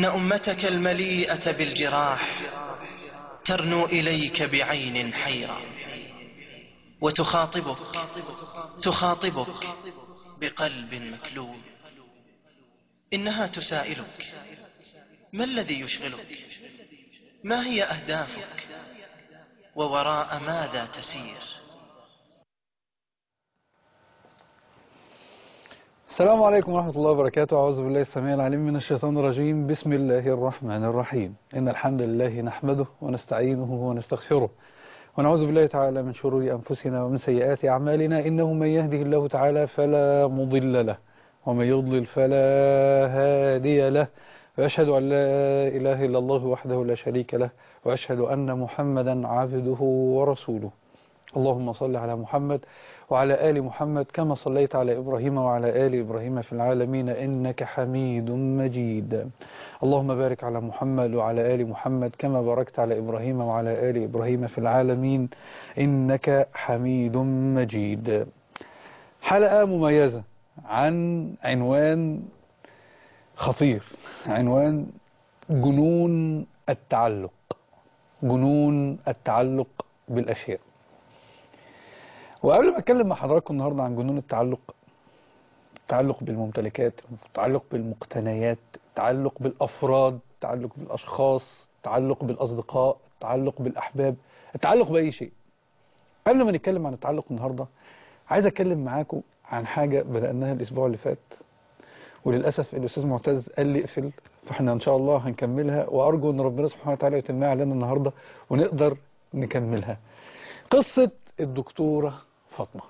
أمتك المليئة بالجراح ترنو إليك بعين حيرة وتخاطبك تخاطبك بقلب مكلوب إنها تسائلك ما الذي يشغلك ما هي أهدافك ووراء ماذا تسير السلام عليكم ورحمة الله وبركاته أعوذ بالله السميع العليم من الشيطان الرجيم بسم الله الرحمن الرحيم إن الحمد لله نحمده ونستعينه ونستغفره ونعوذ بالله تعالى من شرور أنفسنا ومن سيئات أعمالنا إنه من يهده الله تعالى فلا مضل له ومن يضلل فلا هادي له وأشهد أن لا إله إلا الله وحده لا شريك له وأشهد أن محمدا عبده ورسوله اللهم صل على محمد وعلى آل محمد كما صليت على إبراهيم وعلى آل إبراهيم في العالمين إنك حميد مجيد اللهم بارك على محمد وعلى آل محمد كما باركت على إبراهيم وعلى آل إبراهيم في العالمين إنك حميد مجيد حلقة مميزة عن عنوان خطير عنوان جنون التعلق جنون التعلق بالأشياء وقبل ما اتكلم مع حضراتكم النهارده عن جنون التعلق التعلق بالممتلكات التعلق بالمقتنيات التعلق بالافراد التعلق بالاشخاص التعلق بالاصدقاء التعلق بالاحباب التعلق باي شيء قبل ما نتكلم عن التعلق النهارده عايز اتكلم معاكم عن حاجه بداناها الاسبوع اللي فات وللاسف الاستاذ معتز قال لي اقفل فاحنا ان شاء الله هنكملها وارجو ان ربنا سبحانه وتعالى يتمها علينا النهارده ونقدر نكملها قصه الدكتوره فاطمة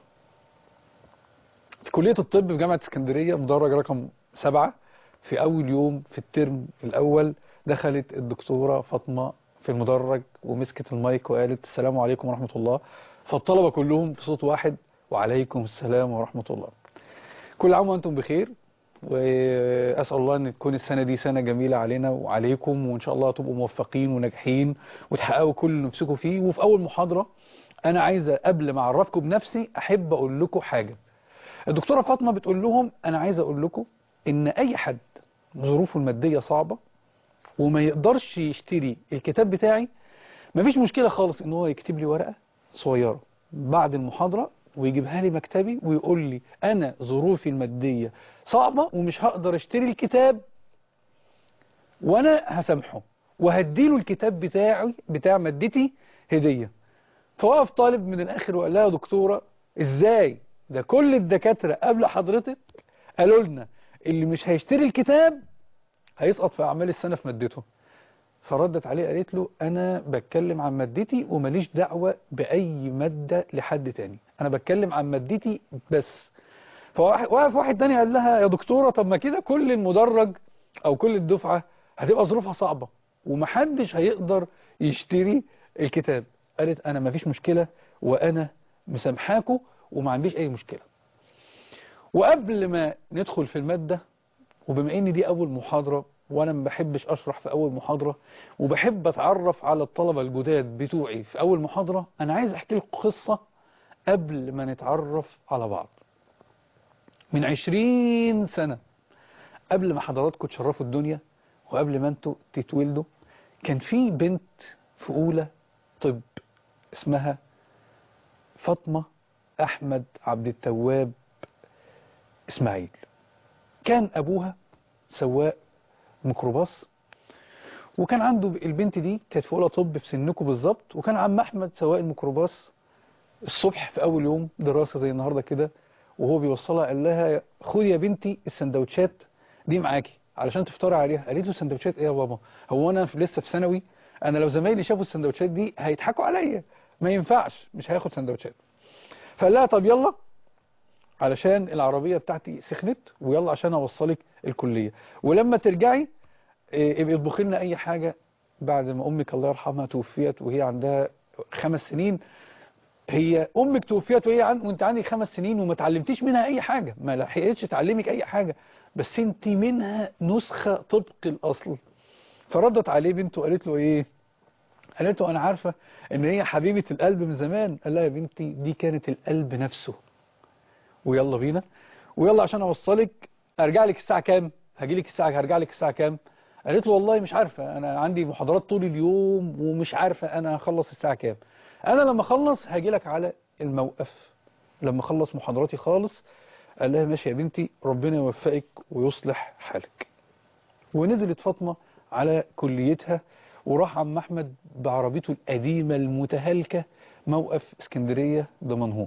في كلية الطب في جامعة اسكندرية مدرج رقم سبعة في أول يوم في الترم الأول دخلت الدكتورة فاطمة في المدرج ومسكت المايك وقالت السلام عليكم ورحمة الله فالطلبة كلهم في صوت واحد وعليكم السلام ورحمة الله كل عام وأنتم بخير وأسأل الله أن تكون السنة دي سنة جميلة علينا وعليكم وإن شاء الله تبقوا موفقين وناجحين وتحققوا كل اللي نفسكم فيه وفي أول محاضرة انا عايزه قبل ما اعرفكم بنفسي احب اقول لكم حاجه الدكتوره فاطمه بتقول لهم انا عايزه اقول لكم ان اي حد ظروفه الماديه صعبه وما يقدرش يشتري الكتاب بتاعي مفيش مشكله خالص ان هو يكتب لي ورقه صغيره بعد المحاضره ويجيبها لي مكتبي ويقول لي انا ظروفي الماديه صعبه ومش هقدر اشتري الكتاب وانا هسامحه وهديله الكتاب بتاعي بتاع مادتي هديه فوقف طالب من الاخر وقال لها يا دكتوره ازاي ده كل الدكاتره قبل حضرتك قالوا لنا اللي مش هيشتري الكتاب هيسقط في اعمال السنه في مادته فردت عليه قالت له انا بتكلم عن مادتي وماليش دعوه باي ماده لحد تاني انا بتكلم عن مادتي بس فوقف واحد تاني قال لها يا دكتوره طب ما كده كل المدرج او كل الدفعه هتبقى ظروفها صعبه ومحدش هيقدر يشتري الكتاب قالت انا ما فيش مشكلة وانا مسامحاكوا وما عنديش اي مشكلة وقبل ما ندخل في المادة وبما ان دي اول محاضرة وانا ما بحبش اشرح في اول محاضرة وبحب اتعرف على الطلبة الجداد بتوعي في اول محاضرة انا عايز احكي لكم قصة قبل ما نتعرف على بعض من عشرين سنة قبل ما حضراتكم تشرفوا الدنيا وقبل ما انتوا تتولدوا كان في بنت في اولى طب اسمها فاطمة أحمد عبد التواب إسماعيل كان أبوها سواق ميكروباص وكان عنده البنت دي كانت في أولى طب في سنكم بالظبط وكان عم أحمد سواق الميكروباص الصبح في أول يوم دراسة زي النهاردة كده وهو بيوصلها قال لها خدي يا بنتي السندوتشات دي معاكي علشان تفطري عليها قالت له سندوتشات ايه يا بابا هو انا لسه في ثانوي انا لو زمايلي شافوا السندوتشات دي هيضحكوا عليا ما ينفعش مش هياخد سندوتشات فقال لها طب يلا علشان العربية بتاعتي سخنت ويلا عشان اوصلك الكلية ولما ترجعي ابقي اطبخي لنا اي حاجة بعد ما امك الله يرحمها توفيت وهي عندها خمس سنين هي امك توفيت وهي عن وانت عندك خمس سنين وما اتعلمتيش منها اي حاجة ما لحقتش تعلمك اي حاجة بس انت منها نسخة طبق الاصل فردت عليه بنته قالت له ايه قالت له انا عارفة ان هي حبيبة القلب من زمان قال لها يا بنتي دي كانت القلب نفسه ويلا بينا ويلا عشان اوصلك ارجع لك الساعة كام هاجي لك الساعة هرجع لك الساعة كام قالت له والله مش عارفة أنا عندي محاضرات طول اليوم ومش عارفة أنا هخلص الساعة كام أنا لما أخلص هاجي لك على الموقف لما أخلص محاضراتي خالص قال لها ماشي يا بنتي ربنا يوفقك ويصلح حالك ونزلت فاطمة على كليتها وراح عم أحمد بعربيته القديمة المتهالكة موقف اسكندرية دمنهور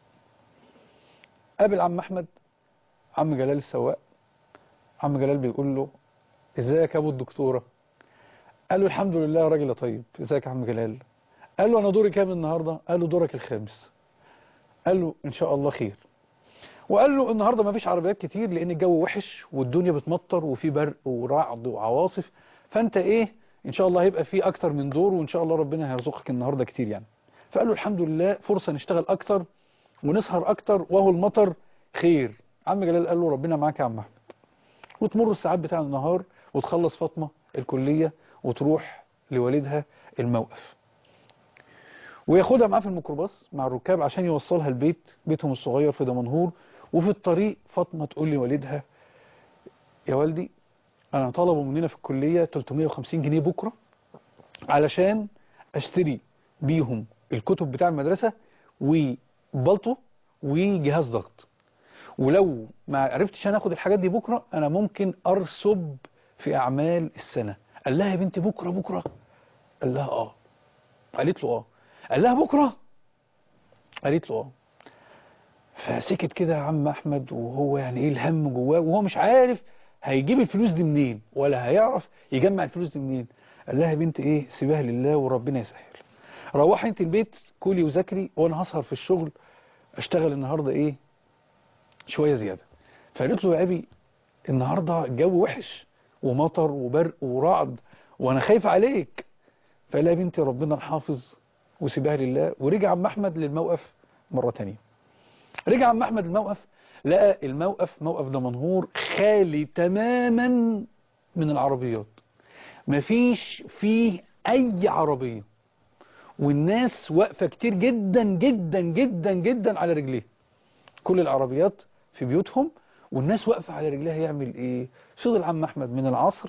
قابل عم أحمد عم جلال السواق عم جلال بيقول له ازيك يا ابو الدكتورة قال له الحمد لله يا راجل يا طيب ازيك يا عم جلال قال له انا دوري كام النهاردة قال له دورك الخامس قال له ان شاء الله خير وقال له النهاردة ما فيش عربيات كتير لان الجو وحش والدنيا بتمطر وفي برق ورعد وعواصف فانت ايه ان شاء الله هيبقى في اكتر من دور وان شاء الله ربنا هيرزقك النهاردة كتير يعني فقال له الحمد لله فرصة نشتغل اكتر ونسهر اكتر وهو المطر خير عم جلال قال له ربنا معاك يا عم احمد وتمر الساعات بتاع النهار وتخلص فاطمة الكلية وتروح لوالدها الموقف وياخدها معاه في الميكروباص مع الركاب عشان يوصلها البيت بيتهم الصغير في دمنهور وفي الطريق فاطمة تقول لوالدها يا والدي أنا طلبوا مننا في الكلية 350 جنيه بكرة علشان أشتري بيهم الكتب بتاع المدرسة وبلطو وجهاز ضغط ولو ما عرفتش انا اخد الحاجات دي بكرة انا ممكن ارسب في اعمال السنة قال لها يا بنتي بكرة بكرة قال لها اه قالت له اه قال لها بكرة قالت له اه فسكت كده يا عم احمد وهو يعني ايه الهم جواه وهو مش عارف هيجيب الفلوس دي منين ولا هيعرف يجمع الفلوس دي منين قال لها يا بنت ايه سيبها لله وربنا يسهل روحي انت البيت كلي وذاكري وانا هسهر في الشغل اشتغل النهارده ايه شوية زيادة فقالت له يا أبي النهاردة الجو وحش ومطر وبرق ورعد وأنا خايف عليك فقال لها يا بنتي ربنا الحافظ وسيبها لله ورجع عم أحمد للموقف مرة تانية رجع عم أحمد الموقف لقى الموقف موقف دمنهور خالي تماما من العربيات مفيش فيه أي عربية والناس واقفة كتير جدا جدا جدا جدا على رجليه كل العربيات في بيوتهم والناس واقفة على رجلها يعمل ايه فضل عم احمد من العصر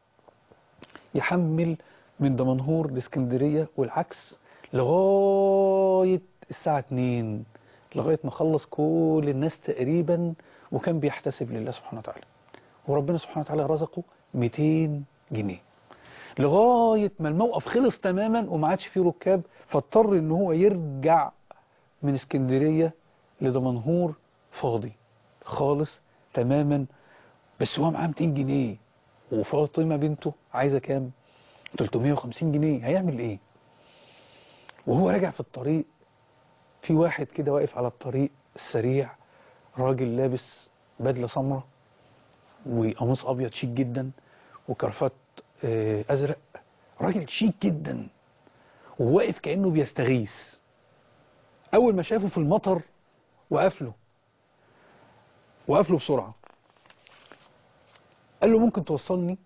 يحمل من دمنهور لاسكندرية والعكس لغاية الساعة 2 لغاية ما خلص كل الناس تقريبا وكان بيحتسب لله سبحانه وتعالى وربنا سبحانه وتعالى رزقه 200 جنيه لغاية ما الموقف خلص تماما وما عادش فيه ركاب فاضطر ان هو يرجع من اسكندرية لدمنهور فاضي خالص تماما بس هو معاه 200 جنيه وفاطمة بنته عايزة كام 350 جنيه هيعمل ايه وهو راجع في الطريق في واحد كده واقف على الطريق السريع راجل لابس بدلة سمراء وقميص ابيض شيك جدا وكرفات آه، ازرق راجل شيك جدا وواقف كأنه بيستغيث اول ما شافه في المطر وقف له وقف له بسرعة قال له ممكن توصلني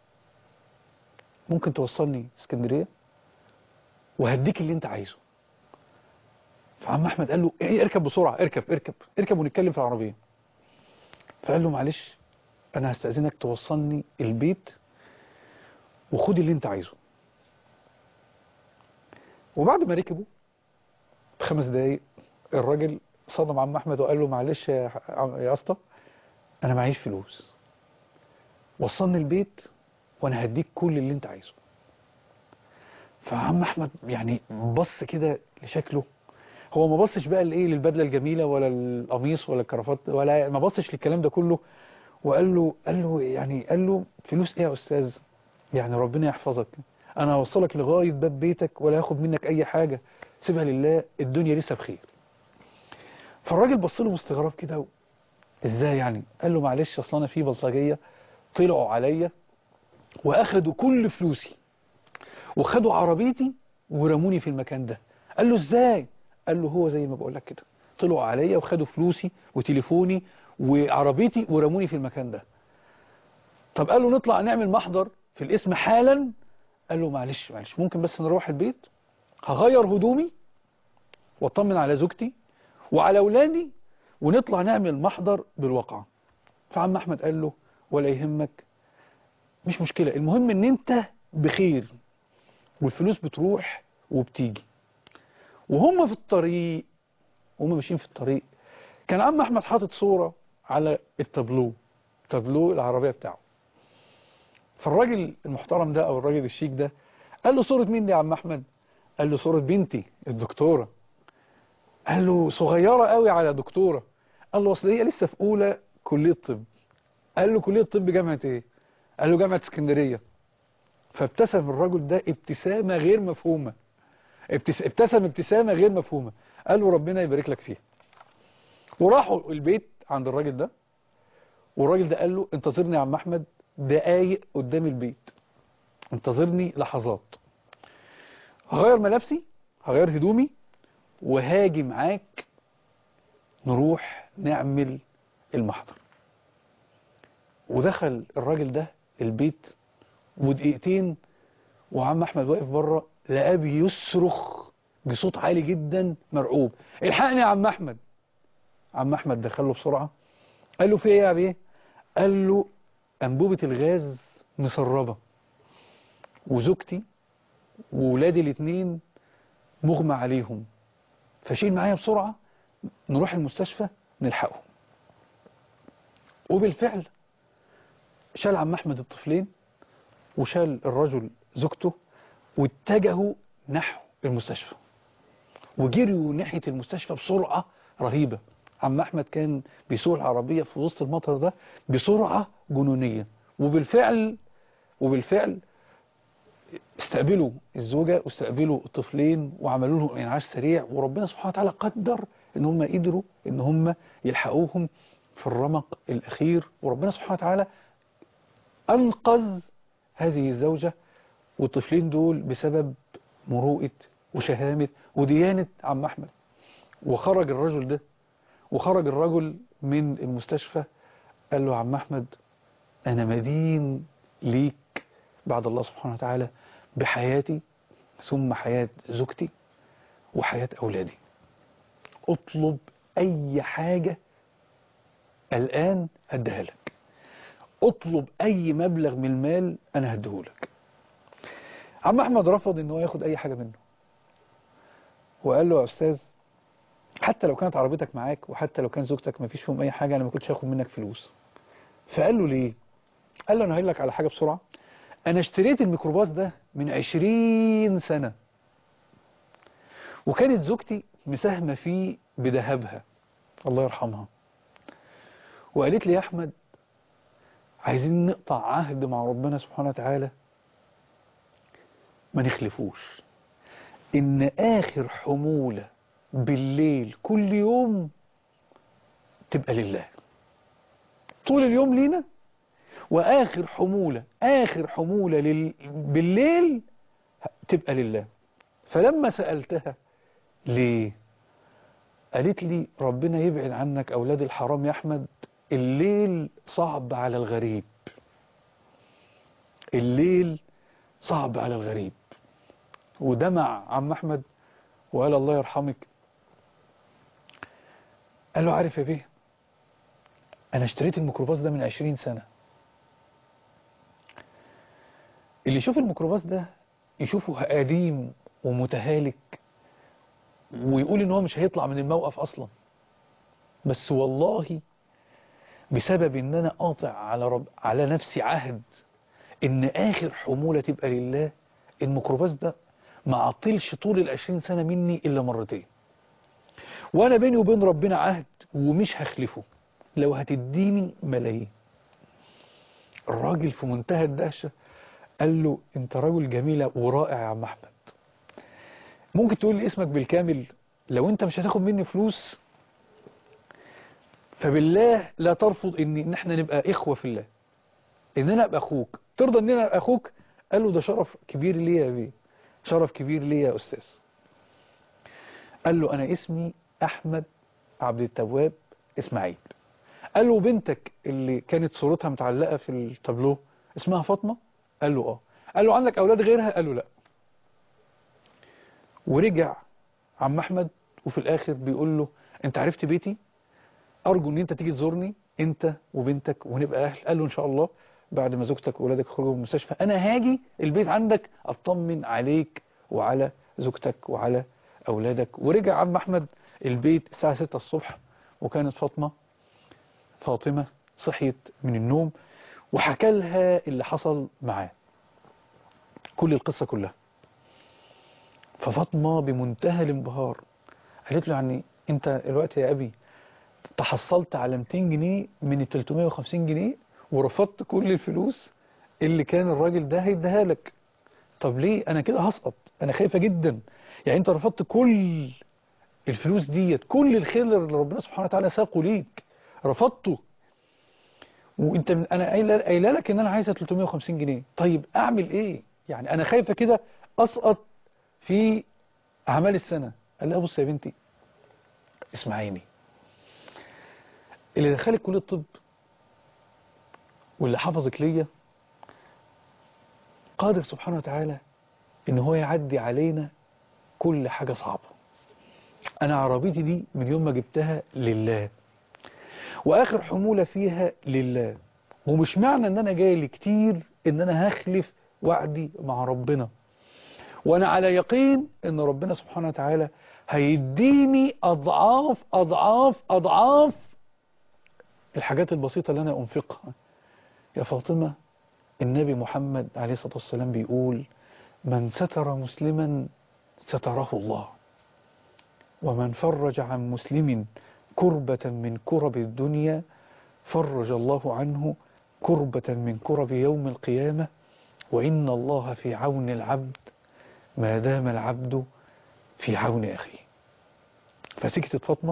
ممكن توصلني اسكندرية وهديك اللي انت عايزه فعم احمد قال له ايه اركب بسرعة اركب اركب اركب ونتكلم في العربية فقال له معلش انا هستأذنك توصلني البيت وخد اللي انت عايزه وبعد ما ركبوا بخمس دقايق الراجل صدم عم احمد وقال له معلش يا عم- يا اسطى انا معيش فلوس وصلني البيت وانا هديك كل اللي انت عايزه فعم احمد يعني بص كده لشكله هو ما بصش بقى لايه للبدله الجميله ولا القميص ولا الكرافات ولا ما بصش للكلام ده كله وقال له قال له يعني قال له فلوس ايه يا استاذ يعني ربنا يحفظك انا هوصلك لغايه باب بيتك ولا هاخد منك اي حاجه سيبها لله الدنيا لسه بخير فالراجل بص له باستغراب كده و- ازاي يعني قال له معلش اصل انا في بلطجيه طلعوا عليا واخدوا كل فلوسي وخدوا عربيتي ورموني في المكان ده قال له ازاي قال له هو زي ما بقول لك كده طلعوا عليا وخدوا فلوسي وتليفوني وعربيتي ورموني في المكان ده طب قال له نطلع نعمل محضر في الاسم حالا قال له معلش معلش ممكن بس نروح البيت هغير هدومي واطمن على زوجتي وعلى اولادي ونطلع نعمل محضر بالواقعة فعم احمد قال له ولا يهمك مش مشكلة المهم ان انت بخير والفلوس بتروح وبتيجي وهم في الطريق وهم ماشيين في الطريق كان عم احمد حاطط صورة على التابلو تابلو العربية بتاعه فالراجل المحترم ده او الراجل الشيك ده قال له صورة مين دي يا عم احمد قال له صورة بنتي الدكتورة قال له صغيرة قوي على دكتورة قال له اصل هي لسه في اولى كلية طب قال له كلية طب جامعة ايه قال له جامعة اسكندرية فابتسم الرجل ده ابتسامة غير مفهومة ابتس... ابتسم ابتسامة غير مفهومة قال له ربنا يبارك لك فيها وراحوا البيت عند الراجل ده والراجل ده قال له انتظرني يا عم احمد دقايق قدام البيت انتظرني لحظات هغير ملابسي هغير هدومي وهاجي معاك نروح نعمل المحضر ودخل الراجل ده البيت ودقيقتين وعم احمد واقف بره لقاه بيصرخ بصوت عالي جدا مرعوب الحقني يا عم احمد عم احمد دخله بسرعه قال له في ايه يا بيه قال له انبوبه الغاز مسربه وزوجتي وولادي الاثنين مغمى عليهم فشيل معايا بسرعه نروح المستشفى نلحقهم وبالفعل شال عم احمد الطفلين وشال الرجل زوجته واتجهوا نحو المستشفى وجريوا ناحية المستشفى بسرعة رهيبة عم أحمد كان بيسوق العربية في وسط المطر ده بسرعة جنونية وبالفعل وبالفعل استقبلوا الزوجة واستقبلوا الطفلين وعملوا لهم انعاش سريع وربنا سبحانه وتعالى قدر ان هم قدروا ان هم يلحقوهم في الرمق الأخير وربنا سبحانه وتعالى أنقذ هذه الزوجة والطفلين دول بسبب مروءة وشهامة وديانة عم أحمد وخرج الرجل ده وخرج الرجل من المستشفى قال له عم أحمد أنا مدين ليك بعد الله سبحانه وتعالى بحياتي ثم حياة زوجتي وحياة أولادي اطلب أي حاجة الآن هديها لك اطلب أي مبلغ من المال أنا هديهولك عم أحمد رفض إن هو ياخد أي حاجة منه وقال له يا أستاذ حتى لو كانت عربيتك معاك وحتى لو كان زوجتك ما فيش فيهم أي حاجة أنا ما كنتش هاخد منك فلوس فقال له ليه قال له أنا هقول لك على حاجة بسرعة أنا اشتريت الميكروباص ده من عشرين سنة وكانت زوجتي مساهمة فيه بذهبها الله يرحمها وقالت لي يا أحمد عايزين نقطع عهد مع ربنا سبحانه وتعالى ما نخلفوش إن آخر حمولة بالليل كل يوم تبقى لله طول اليوم لينا وآخر حمولة آخر حمولة لل... بالليل تبقى لله فلما سألتها ليه قالت لي ربنا يبعد عنك أولاد الحرام يا أحمد الليل صعب على الغريب الليل صعب على الغريب ودمع عم أحمد وقال الله يرحمك قال له عارف يا بيه أنا اشتريت الميكروباص ده من عشرين سنة اللي يشوف الميكروباص ده يشوفه قديم ومتهالك ويقول ان هو مش هيطلع من الموقف اصلا بس والله بسبب ان انا قاطع على رب على نفسي عهد ان اخر حمولة تبقى لله الميكروباص ده ما عطلش طول العشرين سنة مني الا مرتين وانا بيني وبين ربنا عهد ومش هخلفه لو هتديني ملايين الراجل في منتهى الدهشة قال له انت راجل جميلة ورائع يا عم احمد ممكن تقول لي اسمك بالكامل لو انت مش هتاخد مني فلوس فبالله لا ترفض ان ان احنا نبقى اخوة في الله ان انا ابقى اخوك ترضى ان انا ابقى اخوك قال له ده شرف كبير ليا يا بيه شرف كبير ليا يا استاذ قال له انا اسمي احمد عبد التواب اسماعيل قال له بنتك اللي كانت صورتها متعلقة في التابلو اسمها فاطمة قال له اه قال له عندك اولاد غيرها قال له لا ورجع عم احمد وفي الاخر بيقول له انت عرفت بيتي ارجو ان انت تيجي تزورني انت وبنتك ونبقى اهل قال له ان شاء الله بعد ما زوجتك وولادك يخرجوا من المستشفى انا هاجي البيت عندك اطمن عليك وعلى زوجتك وعلى اولادك ورجع عم احمد البيت الساعه 6 الصبح وكانت فاطمه فاطمه صحيت من النوم وحكى لها اللي حصل معاه كل القصه كلها ففاطمه بمنتهى الانبهار قالت له يعني انت الوقت يا ابي تحصلت على 200 جنيه من ال 350 جنيه ورفضت كل الفلوس اللي كان الراجل ده هيديها لك طب ليه انا كده هسقط انا خايفه جدا يعني انت رفضت كل الفلوس ديت كل الخير اللي ربنا سبحانه وتعالى ساقه ليك رفضته وانت من انا قايله قايله لك ان انا عايزه 350 جنيه طيب اعمل ايه يعني انا خايفه كده اسقط في اعمال السنه قال لها بص يا بنتي اسمعيني اللي دخلك كليه الطب واللي حفظك ليا قادر سبحانه وتعالى ان هو يعدي علينا كل حاجة صعبة انا عربيتي دي من يوم ما جبتها لله واخر حمولة فيها لله ومش معنى ان انا جاي لي كتير ان انا هخلف وعدي مع ربنا وانا على يقين ان ربنا سبحانه وتعالى هيديني اضعاف اضعاف اضعاف الحاجات البسيطة اللي انا انفقها يا فاطمة النبي محمد عليه الصلاة والسلام بيقول من ستر مسلما ستره الله ومن فرج عن مسلم كربة من كرب الدنيا فرج الله عنه كربة من كرب يوم القيامة وإن الله في عون العبد ما دام العبد في عون أخيه فسكتت فاطمة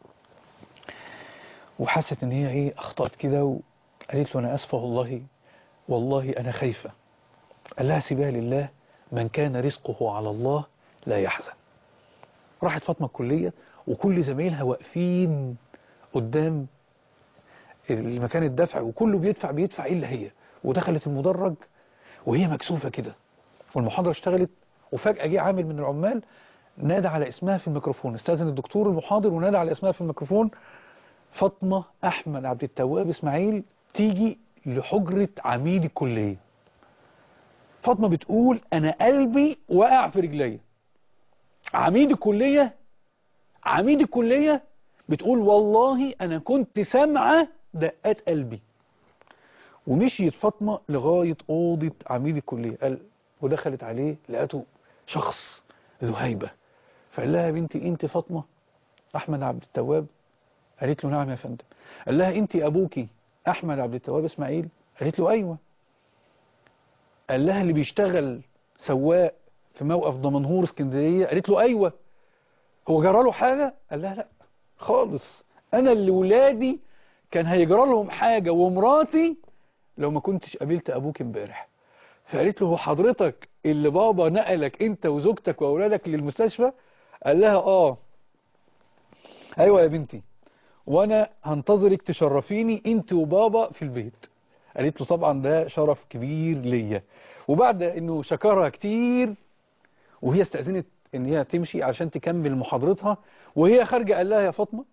وحست ان هي ايه اخطأت كده وقالت له انا اسفة والله والله انا خايفة قال لها سيبها لله من كان رزقه على الله لا يحزن راحت فاطمة الكلية وكل زمايلها واقفين قدام المكان الدفع وكله بيدفع بيدفع الا هي ودخلت المدرج وهي مكسوفة كده والمحاضرة اشتغلت وفجأة جه عامل من العمال نادى على اسمها في الميكروفون استاذن الدكتور المحاضر ونادى على اسمها في الميكروفون فاطمة أحمد عبد التواب إسماعيل تيجي لحجرة عميد الكلية فاطمة بتقول أنا قلبي وقع في رجلي عميد الكلية عميد الكلية بتقول والله أنا كنت سامعة دقات قلبي ومشيت فاطمة لغاية أوضة عميد الكلية قال ودخلت عليه لقته شخص ذو هيبة فقال لها يا بنتي انت فاطمة أحمد عبد التواب قالت له نعم يا فندم قال لها انت ابوكي احمد عبد التواب اسماعيل قالت له ايوه قال لها اللي بيشتغل سواق في موقف دمنهور اسكندريه قالت له ايوه هو جرى له حاجه قال لها لا خالص انا اللي ولادي كان هيجرى لهم حاجه ومراتي لو ما كنتش قابلت ابوك امبارح فقالت له هو حضرتك اللي بابا نقلك انت وزوجتك واولادك للمستشفى قال لها اه ايوه يا بنتي وانا هنتظرك تشرفيني انت وبابا في البيت قالت له طبعا ده شرف كبير ليا وبعد انه شكرها كتير وهي استأذنت ان هي تمشي عشان تكمل محاضرتها وهي خارجة قال لها يا فاطمة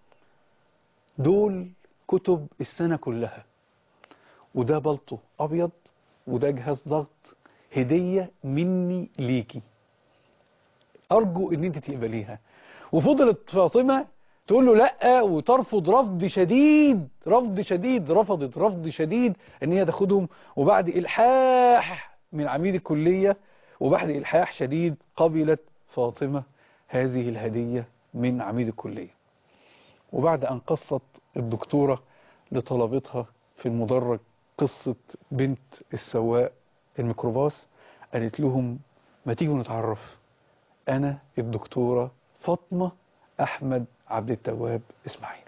دول كتب السنة كلها وده بلطو ابيض وده جهاز ضغط هدية مني ليكي ارجو ان انت تقبليها وفضلت فاطمة تقول له لا وترفض رفض شديد رفض شديد رفضت رفض شديد ان هي تاخدهم وبعد الحاح من عميد الكلية وبعد الحاح شديد قبلت فاطمة هذه الهدية من عميد الكلية وبعد ان قصت الدكتورة لطلبتها في المدرج قصة بنت السواق الميكروباص قالت لهم ما تيجوا نتعرف انا الدكتورة فاطمة احمد عبد التواب اسماعيل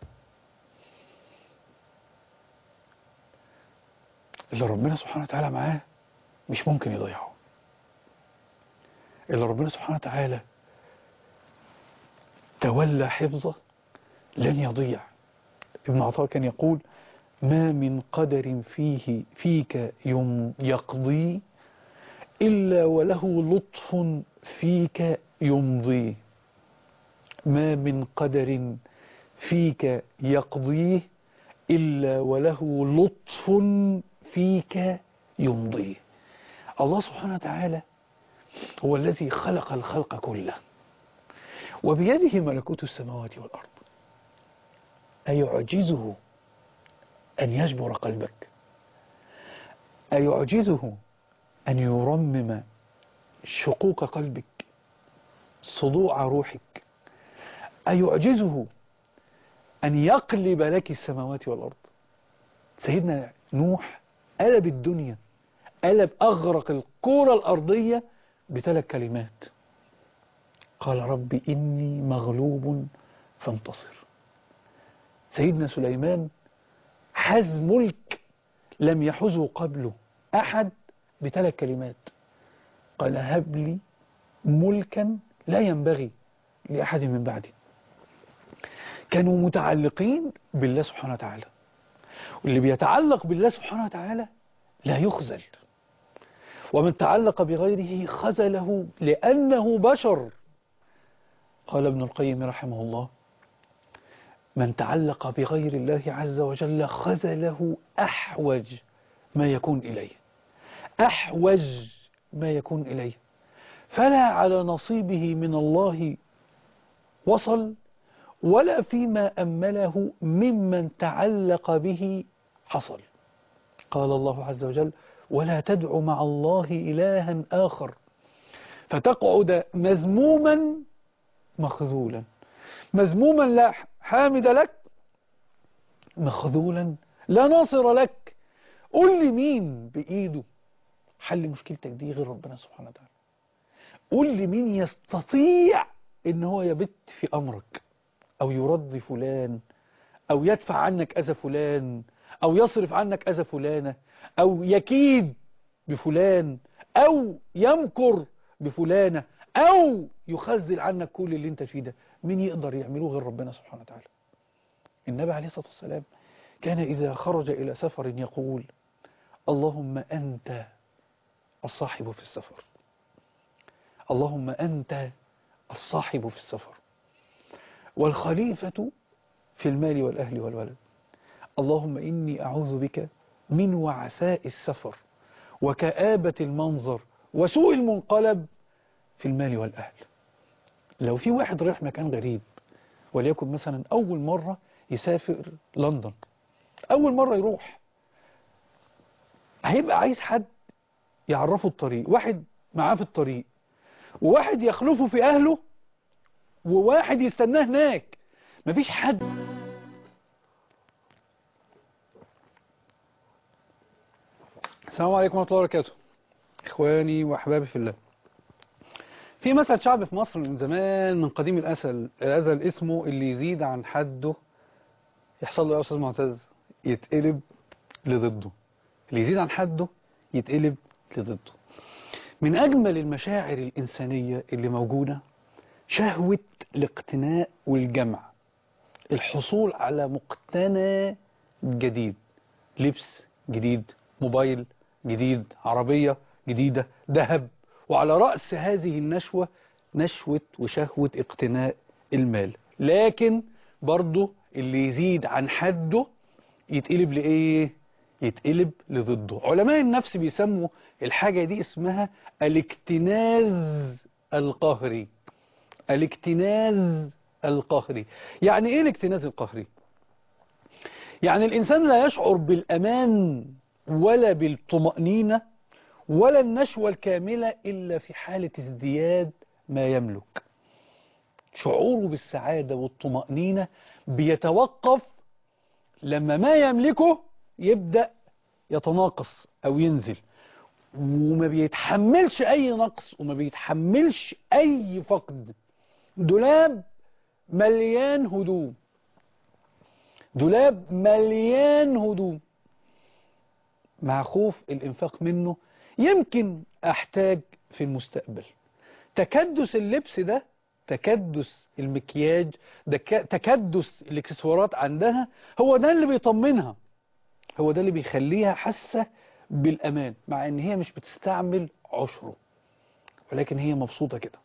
اللي ربنا سبحانه وتعالى معاه مش ممكن يضيعه اللي ربنا سبحانه وتعالى تولى حفظه لن يضيع ابن عطاء كان يقول ما من قدر فيه فيك يم يقضي إلا وله لطف فيك يمضي ما من قدر فيك يقضيه إلا وله لطف فيك يمضيه الله سبحانه وتعالى هو الذي خلق الخلق كله وبيده ملكوت السماوات والأرض أيعجزه أن يجبر قلبك أيعجزه أن يرمم شقوق قلبك صدوع روحك أيعجزه أن يقلب لك السماوات والأرض سيدنا نوح قلب الدنيا قلب أغرق الكرة الأرضية بثلاث كلمات قال رب إني مغلوب فانتصر سيدنا سليمان حز ملك لم يحزه قبله أحد بثلاث كلمات قال هب لي ملكا لا ينبغي لأحد من بعدي كانوا متعلقين بالله سبحانه وتعالى واللي بيتعلق بالله سبحانه وتعالى لا يخزل ومن تعلق بغيره خزله لأنه بشر قال ابن القيم رحمه الله من تعلق بغير الله عز وجل خزله أحوج ما يكون إليه أحوج ما يكون إليه فلا على نصيبه من الله وصل ولا فيما أمله ممن تعلق به حصل قال الله عز وجل ولا تدع مع الله إلها آخر فتقعد مذموما مخذولا مذموما لا حامد لك مخذولا لا ناصر لك قل لي مين بإيده حل مشكلتك دي غير ربنا سبحانه وتعالى قل لي مين يستطيع ان هو يبت في امرك او يرضي فلان او يدفع عنك اذى فلان او يصرف عنك اذى فلانة او يكيد بفلان او يمكر بفلانة او يخزل عنك كل اللي انت فيه ده مين يقدر يعملوه غير ربنا سبحانه وتعالى النبي عليه الصلاة والسلام كان إذا خرج إلى سفر يقول اللهم أنت الصاحب في السفر اللهم أنت الصاحب في السفر والخليفة في المال والأهل والولد اللهم إني أعوذ بك من وعثاء السفر وكآبة المنظر وسوء المنقلب في المال والأهل لو في واحد رايح مكان غريب وليكن مثلا أول مرة يسافر لندن أول مرة يروح هيبقى عايز حد يعرفه الطريق واحد معاه في الطريق وواحد يخلفه في أهله وواحد يستناه هناك مفيش حد السلام عليكم ورحمة الله وبركاته إخواني وأحبابي في الله في مثل شعبي في مصر من زمان من قديم الأسل الأزل اسمه اللي يزيد عن حده يحصل له يا أستاذ معتز يتقلب لضده اللي يزيد عن حده يتقلب لضده من أجمل المشاعر الإنسانية اللي موجودة شهوة الاقتناء والجمع الحصول على مقتنى جديد لبس جديد موبايل جديد عربية جديدة ذهب وعلى رأس هذه النشوة نشوة وشهوة اقتناء المال لكن برضه اللي يزيد عن حده يتقلب لإيه؟ يتقلب لضده علماء النفس بيسموا الحاجة دي اسمها الاكتناز القهري الاكتناز القهري يعني ايه الاكتناز القهري يعني الإنسان لا يشعر بالأمان ولا بالطمأنينة ولا النشوة الكاملة إلا في حالة ازدياد ما يملك شعوره بالسعادة والطمأنينة بيتوقف لما ما يملكه يبدأ يتناقص أو ينزل وما بيتحملش أي نقص وما بيتحملش أي فقد دولاب مليان هدوم دولاب مليان هدوم مع خوف الإنفاق منه يمكن أحتاج في المستقبل تكدس اللبس ده تكدس المكياج تكدس الاكسسوارات عندها هو ده اللي بيطمنها هو ده اللي بيخليها حاسة بالأمان مع ان هي مش بتستعمل عشره ولكن هي مبسوطة كده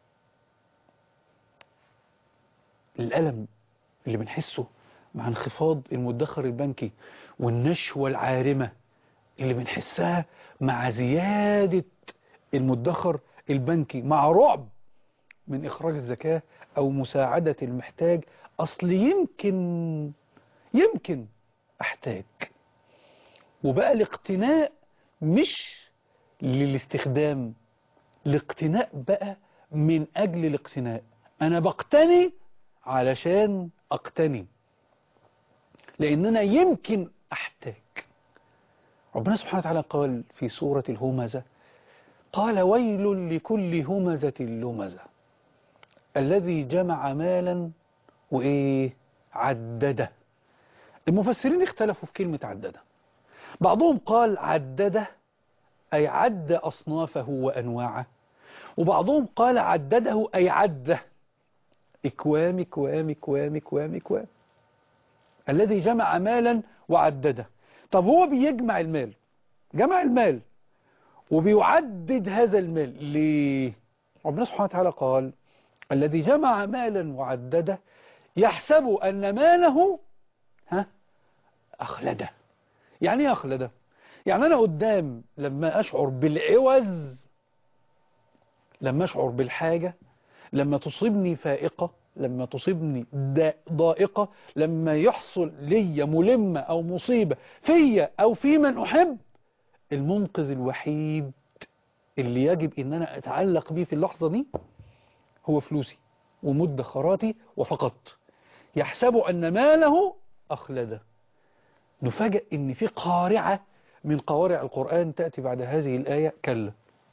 الألم اللي بنحسه مع انخفاض المدخر البنكي والنشوة العارمة اللي بنحسها مع زيادة المدخر البنكي مع رعب من إخراج الزكاة أو مساعدة المحتاج أصل يمكن يمكن أحتاج وبقى الاقتناء مش للاستخدام الاقتناء بقى من أجل الاقتناء أنا بقتني علشان أقتني لأن أنا يمكن أحتاج ربنا سبحانه وتعالى قال في سورة الهمزة قال ويل لكل همزة لمزة الذي جمع مالا وإيه عدده المفسرين اختلفوا في كلمة عدده بعضهم قال عدده أي عد أصنافه وأنواعه وبعضهم قال عدده أي عده إكوام إكوام إكوام إكوام إكوام الذي جمع مالا وعدده طب هو بيجمع المال جمع المال وبيعدد هذا المال ليه ربنا سبحانه وتعالى قال الذي جمع مالا وعدده يحسب أن ماله ها أخلده يعني ايه أخلده يعني أنا قدام لما أشعر بالعوز لما أشعر بالحاجة لما تصيبني فائقة لما تصيبني ضائقة لما يحصل لي ملمة أو مصيبة فيا أو في من أحب المنقذ الوحيد اللي يجب أن أنا أتعلق به في اللحظة دي هو فلوسي ومدخراتي وفقط يحسب أن ماله أخلده نفاجأ أن في قارعة من قوارع القرآن تأتي بعد هذه الآية كلا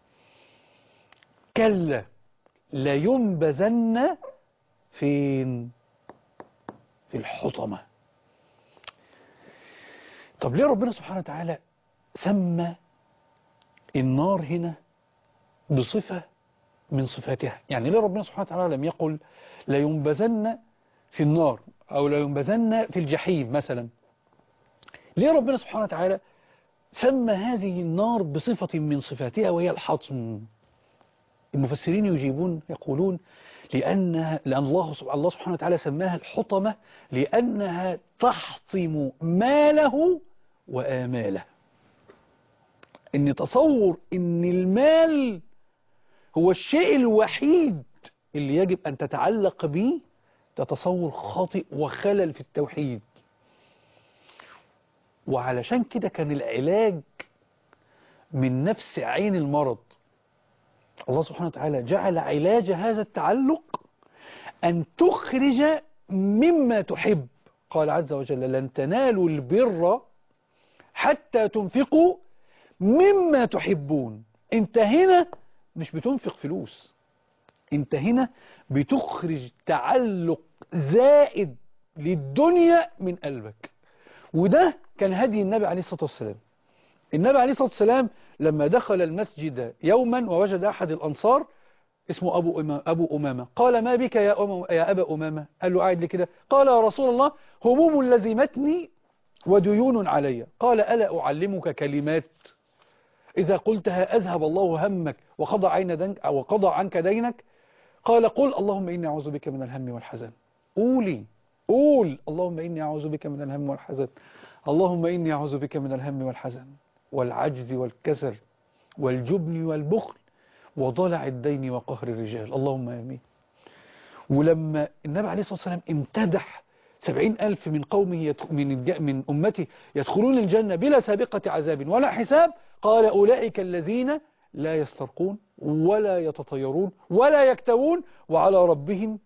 كلا لينبذن فين في الحطمة طب ليه ربنا سبحانه وتعالى سمى النار هنا بصفة من صفاتها يعني ليه ربنا سبحانه وتعالى لم يقل لينبذن في النار أو لينبذن في الجحيم مثلا ليه ربنا سبحانه وتعالى سمى هذه النار بصفة من صفاتها وهي الحطم المفسرين يجيبون يقولون لأنها لأن الله الله سبحانه وتعالى سماها الحطمة لأنها تحطم ماله وآماله إن تصور إن المال هو الشيء الوحيد اللي يجب أن تتعلق به ده تصور خاطئ وخلل في التوحيد وعلشان كده كان العلاج من نفس عين المرض الله سبحانه وتعالى جعل علاج هذا التعلق أن تخرج مما تحب قال عز وجل لن تنالوا البر حتى تنفقوا مما تحبون انت هنا مش بتنفق فلوس انت هنا بتخرج تعلق زائد للدنيا من قلبك وده كان هدي النبي عليه الصلاة والسلام النبي عليه الصلاة والسلام لما دخل المسجد يوما ووجد أحد الأنصار اسمه أبو أمامة, أبو أمامة قال ما بك يا, أم يا أبا أمامة قال له قاعد لي كده قال يا رسول الله هموم لزمتني وديون علي قال ألا أعلمك كلمات إذا قلتها أذهب الله همك وقضى, عين دنك أو وقضى عنك دينك قال قل اللهم إني أعوذ بك من الهم والحزن قولي قول اللهم إني أعوذ بك من الهم والحزن اللهم إني أعوذ بك من الهم والحزن والعجز والكسل والجبن والبخل وضلع الدين وقهر الرجال اللهم آمين ولما النبي عليه الصلاة والسلام امتدح سبعين ألف من قومه من, من أمته يدخلون الجنة بلا سابقة عذاب ولا حساب قال أولئك الذين لا يسترقون ولا يتطيرون ولا يكتوون وعلى ربهم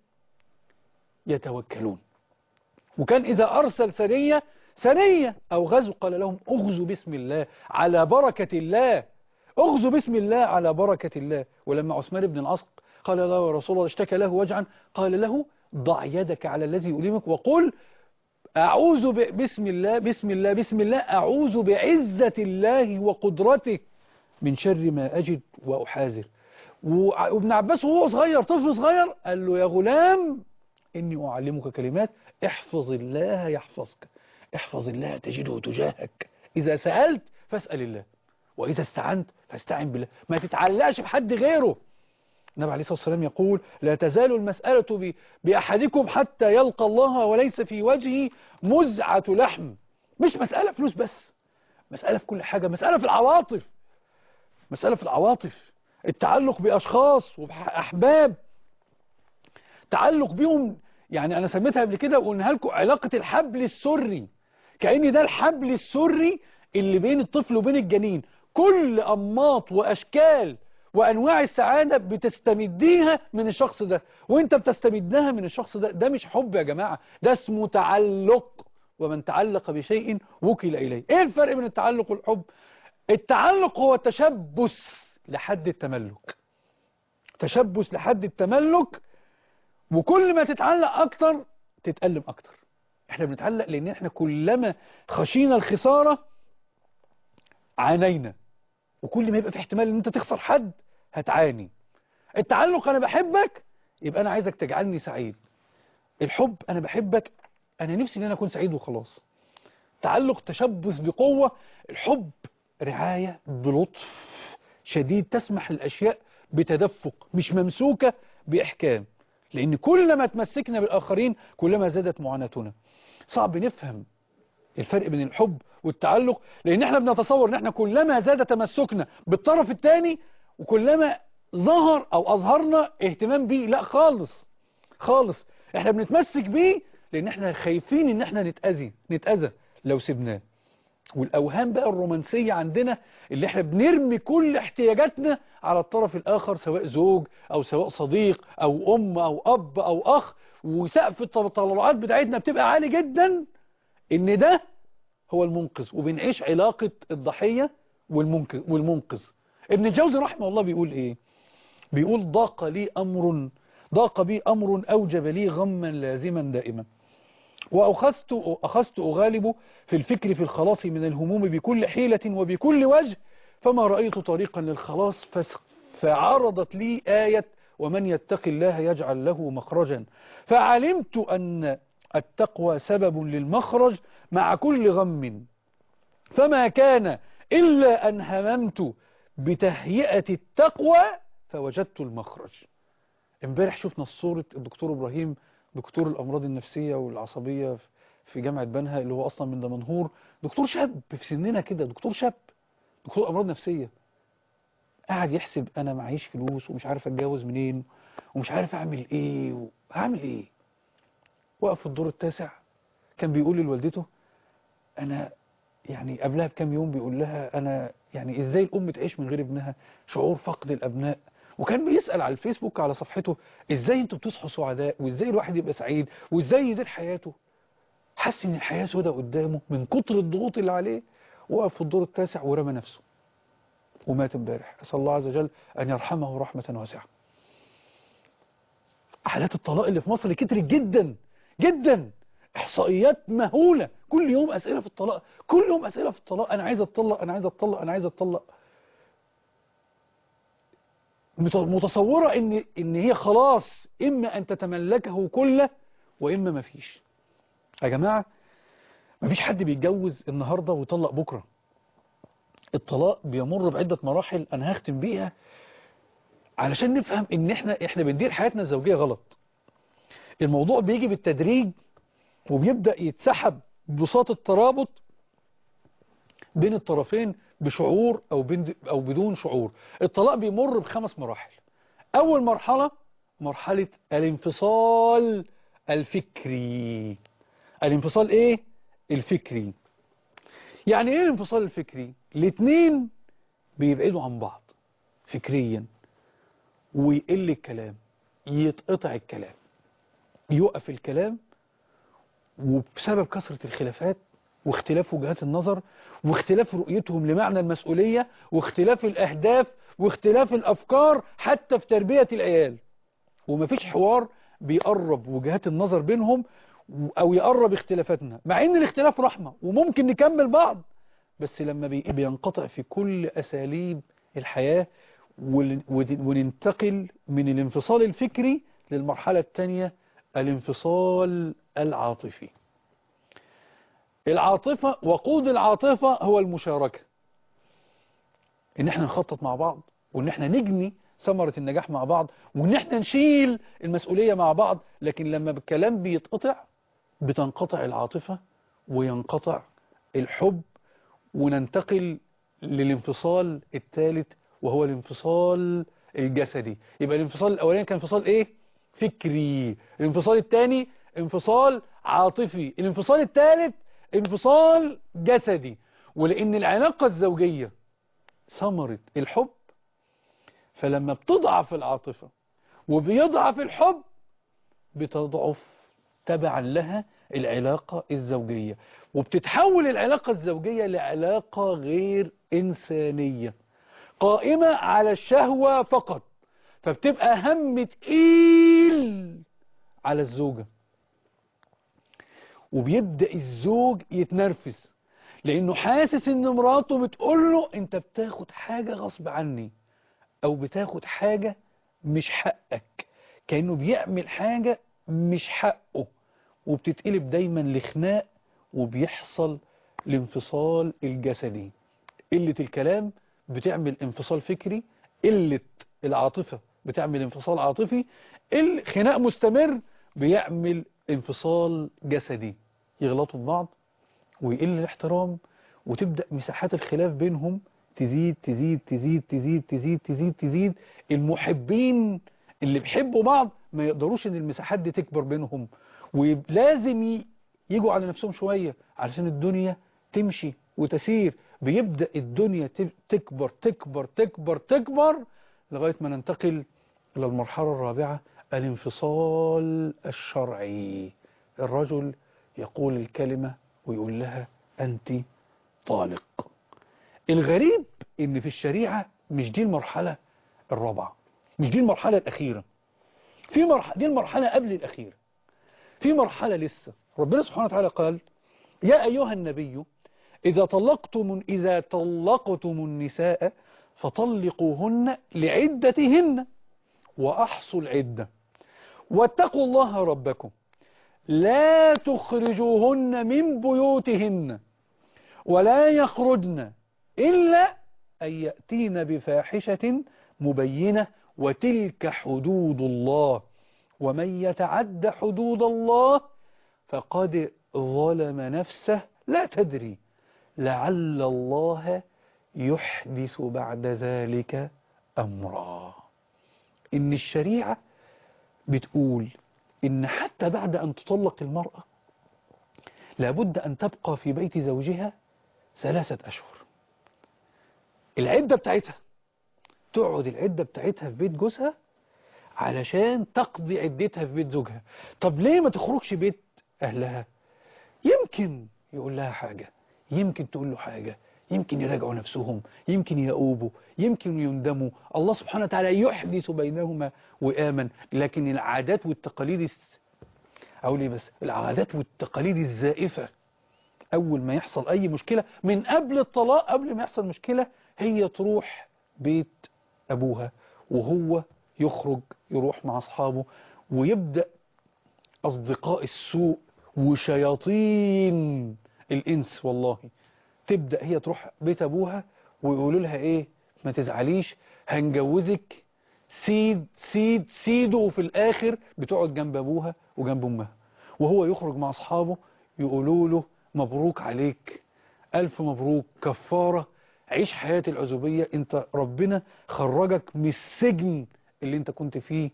يتوكلون وكان إذا أرسل سرية سرية أو غزو قال لهم أغزوا باسم الله على بركة الله أغزوا باسم الله على بركة الله ولما عثمان بن العصق قال له يا رسول الله اشتكى له وجعا قال له ضع يدك على الذي يؤلمك وقل أعوذ باسم الله بسم الله بسم الله أعوذ بعزة الله وقدرته من شر ما أجد وأحاذر وابن عباس وهو صغير طفل صغير قال له يا غلام إني أعلمك كلمات احفظ الله يحفظك احفظ الله تجده تجاهك إذا سألت فاسأل الله وإذا استعنت فاستعن بالله ما تتعلقش بحد غيره النبي عليه الصلاة والسلام يقول لا تزال المسألة بأحدكم حتى يلقى الله وليس في وجهه مزعة لحم مش مسألة فلوس بس مسألة في كل حاجة مسألة في العواطف مسألة في العواطف التعلق بأشخاص وبأحباب تعلق بيهم يعني أنا سميتها قبل كده وقلناها لكم علاقة الحبل السري كأن ده الحبل السري اللي بين الطفل وبين الجنين كل أنماط وأشكال وأنواع السعادة بتستمديها من الشخص ده وانت بتستمدها من الشخص ده ده مش حب يا جماعة ده اسمه تعلق ومن تعلق بشيء وكل إليه ايه الفرق بين التعلق والحب التعلق هو تشبث لحد التملك تشبث لحد التملك وكل ما تتعلق أكتر تتألم أكتر احنا بنتعلق لأن احنا كلما خشينا الخسارة عانينا وكل ما يبقى في احتمال ان انت تخسر حد هتعاني التعلق انا بحبك يبقى انا عايزك تجعلني سعيد الحب انا بحبك انا نفسي ان انا اكون سعيد وخلاص تعلق تشبث بقوة الحب رعاية بلطف شديد تسمح الاشياء بتدفق مش ممسوكة باحكام لان كلما تمسكنا بالاخرين كلما زادت معاناتنا صعب نفهم الفرق بين الحب والتعلق لان احنا بنتصور ان احنا كلما زاد تمسكنا بالطرف الثاني وكلما ظهر او اظهرنا اهتمام بيه لا خالص خالص احنا بنتمسك بيه لان احنا خايفين ان احنا نتأذي نتأذى لو سبناه والاوهام بقى الرومانسية عندنا اللي احنا بنرمي كل احتياجاتنا على الطرف الاخر سواء زوج او سواء صديق او ام او اب او اخ وسقف التطلعات بتاعتنا بتبقى عالي جدا ان ده هو المنقذ وبنعيش علاقة الضحية والمنقذ, والمنقذ ابن الجوزي رحمه الله بيقول ايه بيقول ضاق لي امر ضاق بي امر اوجب لي غما لازما دائما واخذت اخذت اغالب في الفكر في الخلاص من الهموم بكل حيلة وبكل وجه فما رأيت طريقا للخلاص فعرضت لي آية ومن يتق الله يجعل له مخرجا فعلمت أن التقوى سبب للمخرج مع كل غم فما كان إلا أن هممت بتهيئة التقوى فوجدت المخرج امبارح شفنا الصورة الدكتور إبراهيم دكتور الأمراض النفسية والعصبية في جامعة بنها اللي هو أصلا من دمنهور دكتور شاب في سننا كده دكتور شاب دكتور أمراض نفسية قاعد يحسب أنا معيش فلوس ومش عارف أتجاوز منين ومش عارف أعمل إيه هعمل إيه وقف في الدور التاسع كان بيقول لوالدته أنا يعني قبلها بكام يوم بيقول لها أنا يعني إزاي الأم تعيش من غير ابنها شعور فقد الأبناء وكان بيسأل على الفيسبوك على صفحته إزاي أنتوا بتصحوا سعداء وإزاي الواحد يبقى سعيد وإزاي يدير حياته حس إن الحياة سودة قدامه من كتر الضغوط اللي عليه وقف في الدور التاسع ورمى نفسه ومات امبارح أسأل الله عز وجل أن يرحمه رحمة واسعة حالات الطلاق اللي في مصر كترت جدا جدا احصائيات مهولة كل يوم اسئلة في الطلاق كل يوم اسئلة في الطلاق انا عايز اتطلق انا عايز اتطلق انا عايز اتطلق متصورة ان ان هي خلاص اما ان تتملكه كله واما ما فيش يا جماعة ما فيش حد بيتجوز النهاردة ويطلق بكرة الطلاق بيمر بعدة مراحل انا هختم بيها علشان نفهم ان احنا احنا بندير حياتنا الزوجية غلط الموضوع بيجي بالتدريج وبيبدأ يتسحب بساط الترابط بين الطرفين بشعور أو, بين أو بدون شعور الطلاق بيمر بخمس مراحل أول مرحلة مرحلة الانفصال الفكري الانفصال ايه؟ الفكري يعني ايه الانفصال الفكري؟ الاتنين بيبعدوا عن بعض فكريا ويقل الكلام يتقطع الكلام يوقف الكلام وبسبب كثرة الخلافات واختلاف وجهات النظر واختلاف رؤيتهم لمعنى المسؤولية واختلاف الأهداف واختلاف الأفكار حتى في تربية العيال ومفيش حوار بيقرب وجهات النظر بينهم أو يقرب اختلافاتنا مع ان الاختلاف رحمة وممكن نكمل بعض بس لما بينقطع في كل أساليب الحياة وننتقل من الانفصال الفكري للمرحلة الثانية الانفصال العاطفي العاطفة وقود العاطفة هو المشاركة ان احنا نخطط مع بعض وان احنا نجني ثمرة النجاح مع بعض وان احنا نشيل المسؤولية مع بعض لكن لما الكلام بيتقطع بتنقطع العاطفة وينقطع الحب وننتقل للانفصال الثالث وهو الانفصال الجسدي يبقى الانفصال الاولاني كان انفصال ايه فكري الانفصال الثاني انفصال عاطفي الانفصال الثالث انفصال جسدي ولان العلاقة الزوجية ثمرة الحب فلما بتضعف العاطفة وبيضعف الحب بتضعف تبعا لها العلاقة الزوجية وبتتحول العلاقة الزوجية لعلاقة غير إنسانية قائمة على الشهوة فقط فبتبقى هم تقيل على الزوجة وبيبدأ الزوج يتنرفز لأنه حاسس إن مراته بتقول له أنت بتاخد حاجة غصب عني أو بتاخد حاجة مش حقك كأنه بيعمل حاجة مش حقه وبتتقلب دايما لخناق وبيحصل الانفصال الجسدي قلة الكلام بتعمل انفصال فكري قلة العاطفة بتعمل انفصال عاطفي الخناق مستمر بيعمل انفصال جسدي يغلطوا ببعض ويقل الاحترام وتبدأ مساحات الخلاف بينهم تزيد تزيد تزيد تزيد تزيد تزيد تزيد المحبين اللي بيحبوا بعض ما يقدروش ان المساحات دي تكبر بينهم ولازم يجوا على نفسهم شوية علشان الدنيا تمشي وتسير بيبدأ الدنيا تكبر تكبر تكبر تكبر لغاية ما ننتقل إلى المرحلة الرابعة الانفصال الشرعي الرجل يقول الكلمة ويقول لها أنت طالق الغريب إن في الشريعة مش دي المرحلة الرابعة مش دي المرحلة الأخيرة في مرحلة دي المرحلة قبل الأخيرة في مرحلة لسه ربنا سبحانه وتعالى قال يا أيها النبي إذا طلقتم إذا طلقتم النساء فطلقوهن لعدتهن وأحصوا العدة واتقوا الله ربكم لا تخرجوهن من بيوتهن ولا يخرجن إلا أن يأتين بفاحشة مبينة وتلك حدود الله ومن يتعد حدود الله فقد ظلم نفسه لا تدري لعل الله يحدث بعد ذلك أمرا إن الشريعة بتقول إن حتى بعد أن تطلق المرأة لابد أن تبقى في بيت زوجها ثلاثة أشهر العدة بتاعتها تقعد العدة بتاعتها في بيت جوزها علشان تقضي عدتها في بيت زوجها طب ليه ما تخرجش بيت أهلها يمكن يقول لها حاجة يمكن تقول له حاجة يمكن يراجعوا نفسهم يمكن يؤوبوا يمكن يندموا الله سبحانه وتعالى يحدث بينهما وآمن لكن العادات والتقاليد الس... أو ليه بس العادات والتقاليد الزائفة أول ما يحصل أي مشكلة من قبل الطلاق قبل ما يحصل مشكلة هي تروح بيت أبوها وهو يخرج يروح مع أصحابه ويبدأ أصدقاء السوء وشياطين الإنس والله تبدأ هي تروح بيت أبوها ويقولوا لها إيه ما تزعليش هنجوزك سيد سيد سيده وفي الآخر بتقعد جنب أبوها وجنب أمها وهو يخرج مع أصحابه يقولوا له مبروك عليك ألف مبروك كفارة عيش حياة العزوبية انت ربنا خرجك من السجن اللي انت كنت فيه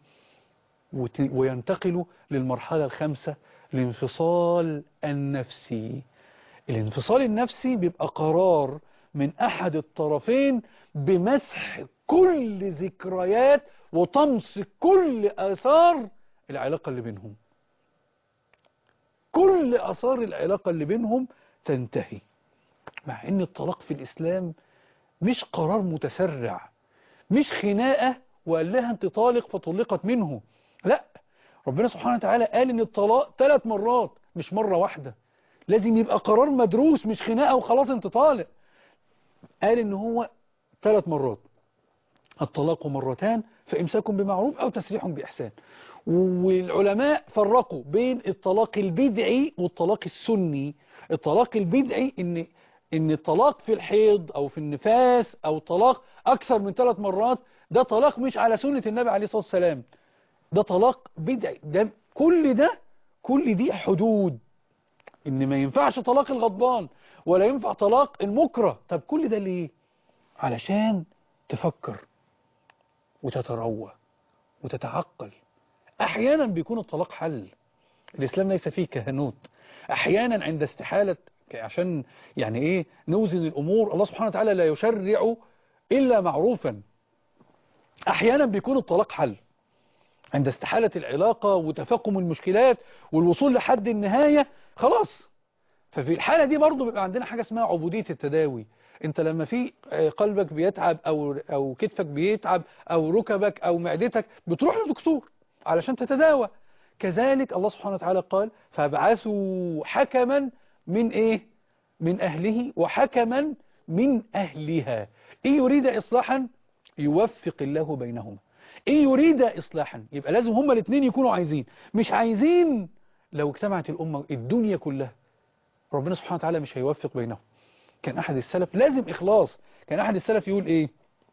وينتقلوا للمرحلة الخامسة الانفصال النفسي الانفصال النفسي بيبقى قرار من أحد الطرفين بمسح كل ذكريات وطمس كل آثار العلاقة اللي بينهم كل آثار العلاقة اللي بينهم تنتهي مع ان الطلاق في الإسلام مش قرار متسرع مش خناقة وقال لها انت طالق فطلقت منه لا ربنا سبحانه وتعالى قال ان الطلاق ثلاث مرات مش مرة واحدة لازم يبقى قرار مدروس مش خناقة وخلاص انت طالق قال ان هو ثلاث مرات الطلاق مرتان فإمساك بمعروف أو تسريح بإحسان والعلماء فرقوا بين الطلاق البدعي والطلاق السني الطلاق البدعي ان ان الطلاق في الحيض او في النفاس او طلاق اكثر من ثلاث مرات ده طلاق مش على سنة النبي عليه الصلاة والسلام ده طلاق بدعي ده كل ده كل دي حدود ان ما ينفعش طلاق الغضبان ولا ينفع طلاق المكره طب كل ده ليه علشان تفكر وتتروى وتتعقل احيانا بيكون الطلاق حل الاسلام ليس فيه كهنوت احيانا عند استحالة عشان يعني ايه نوزن الامور الله سبحانه وتعالى لا يشرع الا معروفا احيانا بيكون الطلاق حل عند استحالة العلاقة وتفاقم المشكلات والوصول لحد النهاية خلاص ففي الحالة دي برضو بيبقى عندنا حاجة اسمها عبودية التداوي انت لما في قلبك بيتعب او او كتفك بيتعب او ركبك او معدتك بتروح لدكتور علشان تتداوى كذلك الله سبحانه وتعالى قال فابعثوا حكما من ايه من اهله وحكما من اهلها ان يريد اصلاحا يوفق الله بينهما ان يريد اصلاحا يبقى لازم هما الاثنين يكونوا عايزين مش عايزين لو اجتمعت الامه الدنيا كلها ربنا سبحانه وتعالى مش هيوفق بينهم كان احد السلف لازم اخلاص كان احد السلف يقول ايه